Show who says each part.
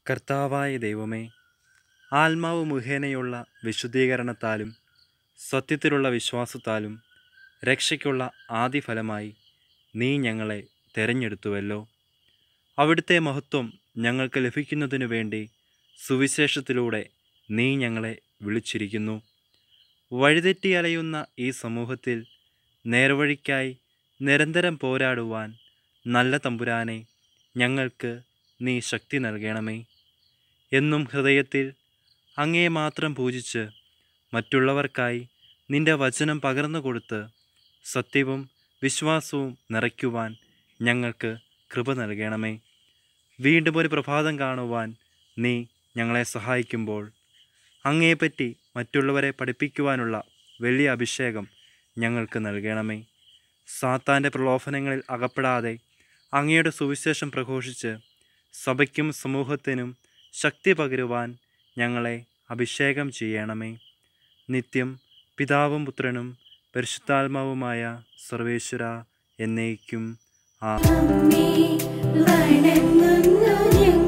Speaker 1: കർത്താവായ ദൈവമേ ആത്മാവ് മുഖേനയുള്ള വിശുദ്ധീകരണത്താലും സത്യത്തിലുള്ള വിശ്വാസത്താലും രക്ഷയ്ക്കുള്ള ആദിഫലമായി നീ ഞങ്ങളെ തെരഞ്ഞെടുത്തുവല്ലോ അവിടുത്തെ മഹത്വം ഞങ്ങൾക്ക് ലഭിക്കുന്നതിനു വേണ്ടി സുവിശേഷത്തിലൂടെ നീ ഞങ്ങളെ വിളിച്ചിരിക്കുന്നു വഴിതെറ്റി അലയുന്ന ഈ സമൂഹത്തിൽ നേർവഴിക്കായി നിരന്തരം പോരാടുവാൻ നല്ല തമ്പുരാനെ ഞങ്ങൾക്ക് നീ ശക്തി നൽകണമേ എന്നും ഹൃദയത്തിൽ അങ്ങേ മാത്രം പൂജിച്ച് മറ്റുള്ളവർക്കായി നിന്റെ വചനം പകർന്നു കൊടുത്ത് സത്യവും വിശ്വാസവും നിറയ്ക്കുവാൻ ഞങ്ങൾക്ക് കൃപ നൽകണമേ വീണ്ടും ഒരു പ്രഭാതം കാണുവാൻ നീ ഞങ്ങളെ സഹായിക്കുമ്പോൾ അങ്ങയെപ്പറ്റി മറ്റുള്ളവരെ പഠിപ്പിക്കുവാനുള്ള വലിയ അഭിഷേകം ഞങ്ങൾക്ക് നൽകണമേ സാത്താൻ്റെ പ്രലോഭനങ്ങളിൽ അകപ്പെടാതെ അങ്ങയുടെ സുവിശേഷം പ്രഘോഷിച്ച് സഭയ്ക്കും സമൂഹത്തിനും ശക്തി പകരുവാൻ ഞങ്ങളെ അഭിഷേകം ചെയ്യണമേ നിത്യം പിതാവും പുത്രനും പരിശുദ്ധാത്മാവുമായ സർവേശ്വര എന്നേക്കും ആ
Speaker 2: അമ്മേ വണങ്ങുന്നു ഞങ്ങൾ